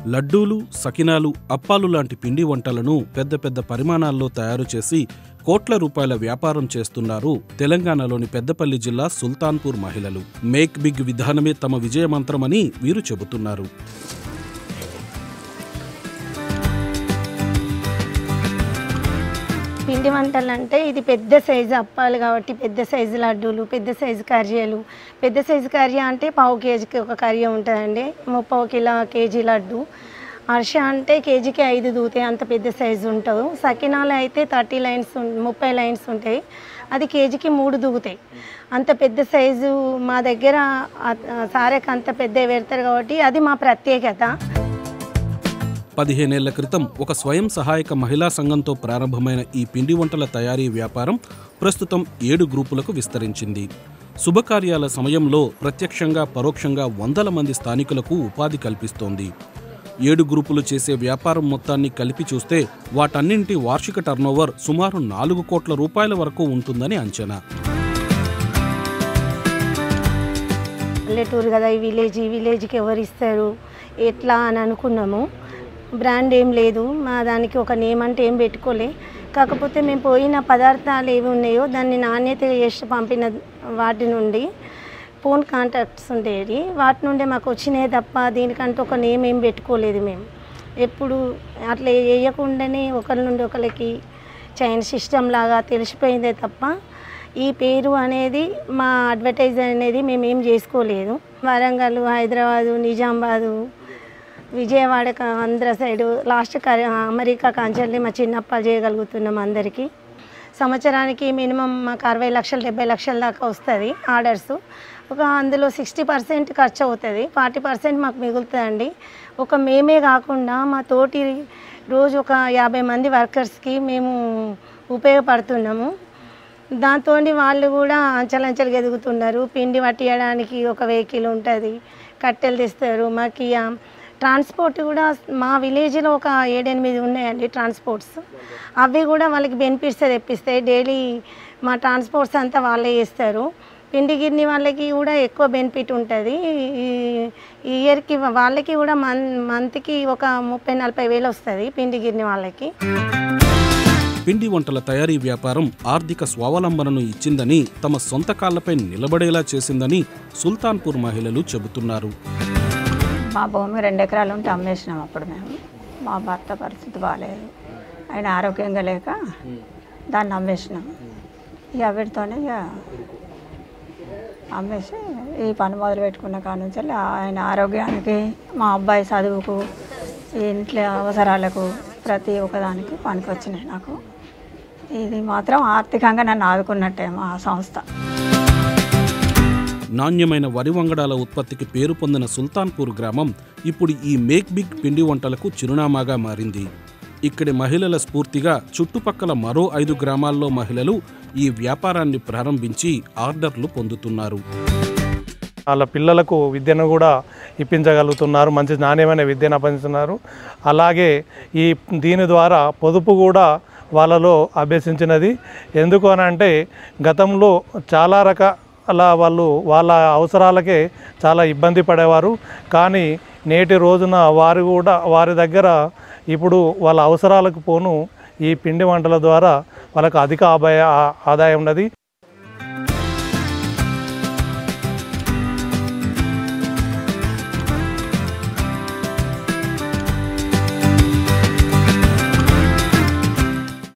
లడ్డూలు సకినాలు అప్పాలు లాంటి పిండి వంటలను పెద్ద పెద్ద పరిమాణాల్లో తయారు చేసి కోట్ల రూపాయల వ్యాపారం చేస్తున్నారు తెలంగాణలోని పెద్దపల్లి జిల్లా సుల్తాన్పూర్ మహిళలు మేక్ బిగ్ విధానమే తమ విజయమంత్రమని వీరు చెబుతున్నారు పిండి వంటలు అంటే ఇది పెద్ద సైజు అప్పాలు కాబట్టి పెద్ద సైజు లడ్డూలు పెద్ద సైజు కర్రీలు పెద్ద సైజు కర్రీ అంటే పావు కేజీకి ఒక కర్రీ ఉంటుందండి ముప్పావు కిలో కేజీ లడ్డు అర్ష అంటే కేజీకి ఐదు దూతాయి అంత పెద్ద సైజు ఉంటుంది సకినాలు అయితే థర్టీ లైన్స్ ఉం- ముప్పై లైన్స్ ఉంటాయి అది కేజీకి మూడు దూగుతాయి అంత పెద్ద సైజు మా దగ్గర ఆ- ఆ సారెకి అంత పెద్ద పెడతారు కాబట్టి అది మా ప్రత్యేకత పదిహేనేళ్ల క్రితం ఒక స్వయం సహాయక మహిళా సంఘంతో ప్రారంభమైన ఈ పిండి వంటల తయారీ వ్యాపారం ప్రస్తుతం ఏడు గ్రూపులకు విస్తరించింది శుభకార్యాల సమయంలో ప్రత్యక్షంగా పరోక్షంగా వందల మంది స్థానికులకు ఉపాధి కల్పిస్తోంది ఏడు గ్రూపులు చేసే వ్యాపారం మొత్తాన్ని కలిపి చూస్తే వాటన్నింటి వార్షిక టర్నోవర్ సుమారు నాలుగు కోట్ల రూపాయల వరకు ఉంటుందని అంచనా పల్లెటూరు కదా ఈ విలేజ్ ఈ విలేజ్కి ఎవరు ఇస్తారు ఎట్లా అని అనుకున్నాము బ్రాండ్ ఏం లేదు మా దానికి ఒక నేమ్ అంటే ఏం పెట్టుకోలే కాకపోతే మేము పోయిన పదార్థాలు ఏవి ఉన్నాయో దాన్ని నాణ్యత చేసి పంపిన వాటి నుండి ఫోన్ కాంటాక్ట్స్ ఉండేవి వాటి నుండి మాకు వచ్చినాయి తప్ప దీనికంటే ఒక నేమ్ ఏం పెట్టుకోలేదు మేము ఎప్పుడు అట్లా వేయకుండానే ఒకరి నుండి ఒకరికి చైన్ సిస్టమ్ లాగా తెలిసిపోయిందే తప్ప ఈ పేరు అనేది మా అడ్వర్టైజ్ అనేది మేము ఏం చేసుకోలేదు వరంగల్ హైదరాబాదు నిజామాబాదు విజయవాడ కా- ఆంధ్ర సైడు లాస్ట్ క- అమెరికా కాంచెల్లి మా చిన్నప్ప చేయగలుగుతున్నాం అందరికీ సంవత్సరానికి మినిమం మాకు అరవై లక్షలు డెబ్బై లక్షల దాకా వస్తుంది ఆర్డర్స్ ఒక అందులో సిక్స్టీ పర్సెంట్ ఖర్చు అవుతుంది ఫార్టీ పర్సెంట్ మాకు మిగులుతుందండి ఒక మేమే కాకుండా మా తోటి రోజు ఒక యాభై మంది వర్కర్స్కి మేము ఉపయోగపడుతున్నాము దాంతో వాళ్ళు కూడా అంచెలంచెలుగా ఎదుగుతున్నారు పిండి పట్టియడానికి ఒక వెహికల్ ఉంటుంది కట్టెలు తెస్తారు మాకు ఇక ట్రాన్స్పోర్ట్ కూడా మా విలేజ్లో ఒక ఏడెనిమిది ఉన్నాయండి ట్రాన్స్పోర్ట్స్ అవి కూడా వాళ్ళకి బెనిఫిట్స్ తెప్పిస్తాయి డైలీ మా ట్రాన్స్పోర్ట్స్ అంతా వాళ్ళే చేస్తారు పిండి గిర్ని వాళ్ళకి కూడా ఎక్కువ బెనిఫిట్ ఉంటుంది ఈ ఈ ఇయర్కి వాళ్ళకి కూడా మన్ మంత్కి ఒక ముప్పై నలభై వేలు వస్తుంది పిండి గిర్ని వాళ్ళకి పిండి వంటల తయారీ వ్యాపారం ఆర్థిక స్వావలంబనను ఇచ్చిందని తమ సొంత కాళ్లపై నిలబడేలా చేసిందని సుల్తాన్పూర్ మహిళలు చెబుతున్నారు మా భూమి రెండు ఎకరాలు ఉంటే అమ్మేసినాం అప్పుడు మేము మా భర్త పరిస్థితి బాగాలేదు ఆయన ఆరోగ్యంగా లేక దాన్ని అమ్మేసినాం ఇక వీటితోనే ఇక అమ్మేసి ఈ పని మొదలు పెట్టుకున్న కాడ నుంచి ఆయన ఆరోగ్యానికి మా అబ్బాయి చదువుకు ఈ ఇంట్లో అవసరాలకు ప్రతి ఒక్కదానికి పనికి వచ్చినాయి నాకు ఇది మాత్రం ఆర్థికంగా నన్ను ఆదుకున్నట్టే మా సంస్థ నాణ్యమైన వరి వంగడాల ఉత్పత్తికి పేరు పొందిన సుల్తాన్పూర్ గ్రామం ఇప్పుడు ఈ మేక్ బిగ్ పిండి వంటలకు చిరునామాగా మారింది ఇక్కడి మహిళల స్ఫూర్తిగా చుట్టుపక్కల మరో ఐదు గ్రామాల్లో మహిళలు ఈ వ్యాపారాన్ని ప్రారంభించి ఆర్డర్లు పొందుతున్నారు వాళ్ళ పిల్లలకు విద్యను కూడా ఇప్పించగలుగుతున్నారు మంచి నాణ్యమైన విద్యను అభ్యసిస్తున్నారు అలాగే ఈ దీని ద్వారా పొదుపు కూడా వాళ్ళలో అభ్యసించినది ఎందుకు అని అంటే గతంలో చాలా రకాల వాళ్ళు వాళ్ళ అవసరాలకే చాలా ఇబ్బంది పడేవారు కానీ నేటి రోజున వారు కూడా వారి దగ్గర ఇప్పుడు వాళ్ళ అవసరాలకు పోను ఈ పిండి వంటల ద్వారా వాళ్ళకు అధిక ఆదాయ ఆదాయం ఉన్నది